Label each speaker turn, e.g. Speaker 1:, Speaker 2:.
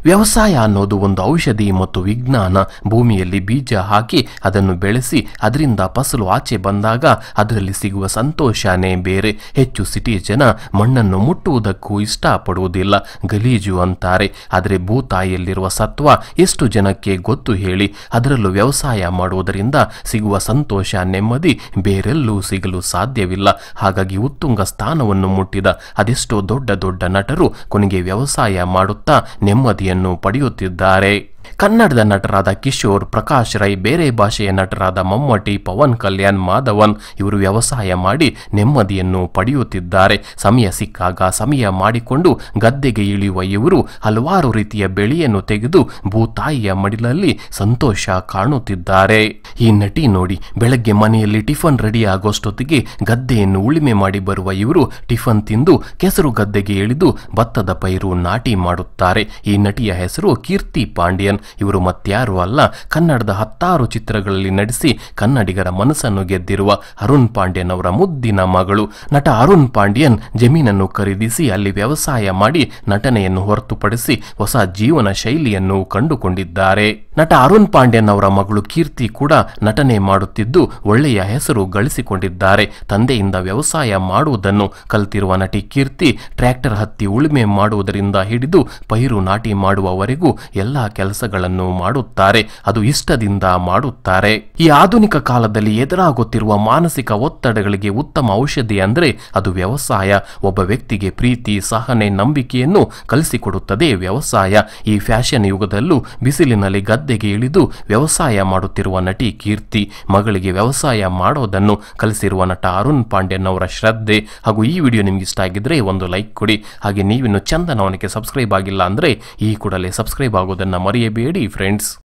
Speaker 1: ವ್ಯವಸಾಯ ಅನ್ನೋದು ಒಂದು ಔಷಧಿ ಮತ್ತು ವಿಜ್ಞಾನ ಭೂಮಿಯಲ್ಲಿ ಬೀಜ ಹಾಕಿ ಅದನ್ನು ಬೆಳೆಸಿ ಅದರಿಂದ ಫಸಲು ಆಚೆ ಬಂದಾಗ ಅದರಲ್ಲಿ ಸಿಗುವ ಸಂತೋಷನೇ ಬೇರೆ ಹೆಚ್ಚು ಸಿಟಿ ಜನ ಮಣ್ಣನ್ನು ಮುಟ್ಟುವುದಕ್ಕೂ ಇಷ್ಟಪಡುವುದಿಲ್ಲ ಗಲೀಜು ಅಂತಾರೆ ಆದರೆ ಭೂತಾಯಿಯಲ್ಲಿರುವ ಸತ್ವ ಎಷ್ಟು ಜನಕ್ಕೆ ಗೊತ್ತು ಹೇಳಿ ಅದರಲ್ಲೂ ವ್ಯವಸಾಯ ಮಾಡುವುದರಿಂದ ಸಿಗುವ ಸಂತೋಷ ನೆಮ್ಮದಿ ಬೇರೆಲ್ಲೂ ಸಿಗಲು ಸಾಧ್ಯವಿಲ್ಲ ಹಾಗಾಗಿ ಉತ್ತುಂಗ ಸ್ಥಾನವನ್ನು ಮುಟ್ಟಿದ ಅದೆಷ್ಟೋ ದೊಡ್ಡ ದೊಡ್ಡ ನಟರು ಕೊನೆಗೆ ವ್ಯವಸಾಯ ಮಾಡುತ್ತಾ ನೆಮ್ಮದಿಯನ್ನು ಪಡೆಯುತ್ತಿದ್ದಾರೆ ಕನ್ನಡದ ನಟರಾದ ಕಿಶೋರ್ ಪ್ರಕಾಶ್ ರೈ ಬೇರೆ ಭಾಷೆಯ ನಟರಾದ ಮಮ್ಮಟಿ ಪವನ್ ಕಲ್ಯಾಣ್ ಮಾಧವನ್ ಇವರು ವ್ಯವಸಾಯ ಮಾಡಿ ನೆಮ್ಮದಿಯನ್ನು ಪಡೆಯುತ್ತಿದ್ದಾರೆ ಸಮಯ ಸಿಕ್ಕಾಗ ಸಮಯ ಮಾಡಿಕೊಂಡು ಗದ್ದೆಗೆ ಇಳಿಯುವ ಇವರು ಹಲವಾರು ರೀತಿಯ ಬೆಳೆಯನ್ನು ತೆಗೆದು ಭೂತಾಯಿಯ ಮಡಿಲಲ್ಲಿ ಸಂತೋಷ ಕಾಣುತ್ತಿದ್ದಾರೆ ಈ ನಟಿ ನೋಡಿ ಬೆಳಗ್ಗೆ ಮನೆಯಲ್ಲಿ ಟಿಫನ್ ರೆಡಿ ಆಗೋಷ್ಟೊತ್ತಿಗೆ ಗದ್ದೆಯನ್ನು ಉಳಿಮೆ ಮಾಡಿ ಬರುವ ಇವರು ಟಿಫನ್ ತಿಂದು ಕೆಸರು ಗದ್ದೆಗೆ ಇಳಿದು ಭತ್ತದ ಪೈರು ನಾಟಿ ಮಾಡುತ್ತಾರೆ ಈ ನಟಿಯ ಹೆಸರು ಕೀರ್ತಿ ಪಾಂಡ್ಯನ್ ಇವರು ಮತ್ಯಾರೂ ಅಲ್ಲ ಕನ್ನಡದ ಹತ್ತಾರು ಚಿತ್ರಗಳಲ್ಲಿ ನಟಿಸಿ ಕನ್ನಡಿಗರ ಮನಸ್ಸನ್ನು ಗೆದ್ದಿರುವ ಅರುಣ್ ಪಾಂಡ್ಯನ್ ಅವರ ಮುದ್ದಿನ ಮಗಳು ನಟ ಅರುಣ್ ಪಾಂಡ್ಯನ್ ಜಮೀನನ್ನು ಖರೀದಿಸಿ ಅಲ್ಲಿ ವ್ಯವಸಾಯ ಮಾಡಿ ನಟನೆಯನ್ನು ಹೊರತುಪಡಿಸಿ ಹೊಸ ಜೀವನ ಶೈಲಿಯನ್ನು ಕಂಡುಕೊಂಡಿದ್ದಾರೆ ನಟ ಅರುಣ್ ಪಾಂಡ್ಯನ್ ಅವರ ಮಗಳು ಕೀರ್ತಿ ಕೂಡ ನಟನೆ ಮಾಡುತ್ತಿದ್ದು ಒಳ್ಳೆಯ ಹೆಸರು ಗಳಿಸಿಕೊಂಡಿದ್ದಾರೆ ತಂದೆಯಿಂದ ವ್ಯವಸಾಯ ಮಾಡುವುದನ್ನು ಕಲ್ತಿರುವ ನಟಿ ಕೀರ್ತಿ ಟ್ರ್ಯಾಕ್ಟರ್ ಹತ್ತಿ ಉಳುಮೆ ಮಾಡುವುದರಿಂದ ಹಿಡಿದು ಪೈರು ನಾಟಿ ಮಾಡುವವರೆಗೂ ಎಲ್ಲ ಕೆಲಸಗಳನ್ನು ಮಾಡುತ್ತಾರೆ ಅದು ಇಷ್ಟದಿಂದ ಮಾಡುತ್ತಾರೆ ಈ ಆಧುನಿಕ ಕಾಲದಲ್ಲಿ ಎದುರಾಗುತ್ತಿರುವ ಮಾನಸಿಕ ಒತ್ತಡಗಳಿಗೆ ಉತ್ತಮ ಔಷಧಿ ಅಂದ್ರೆ ಅದು ವ್ಯವಸಾಯ ಒಬ್ಬ ವ್ಯಕ್ತಿಗೆ ಪ್ರೀತಿ ಸಹನೆ ನಂಬಿಕೆಯನ್ನು ಕಲಿಸಿಕೊಡುತ್ತದೆ ವ್ಯವಸಾಯ ಈ ಫ್ಯಾಷನ್ ಯುಗದಲ್ಲೂ ಬಿಸಿಲಿನಲ್ಲಿ ಗದ್ದೆಗೆ ಇಳಿದು ವ್ಯವಸಾಯ ಮಾಡುತ್ತಿರುವ ನಟಿ ಕೀರ್ತಿ ಮಗಳಿಗೆ ವ್ಯವಸಾಯ ಮಾಡೋದನ್ನು ಕಲಿಸಿರುವ ನಟ ಅರುಣ್ ಪಾಂಡ್ಯನ್ ಅವರ ಶ್ರದ್ಧೆ ಹಾಗೂ ಈ ವಿಡಿಯೋ ನಿಮ್ಗೆ ಇಷ್ಟ ಆಗಿದ್ರೆ ಒಂದು ಲೈಕ್ ಕೊಡಿ ಹಾಗೆ ನೀವಿನ್ನು ಚಂದನವನಿಗೆ ಸಬ್ಸ್ಕ್ರೈಬ್ ಆಗಿಲ್ಲ ಅಂದ್ರೆ ಈ ಕೂಡಲೇ ಸಬ್ಸ್ಕ್ರೈಬ್ ಆಗೋದನ್ನ ಮರೆಯಬೇಡಿ ಫ್ರೆಂಡ್ಸ್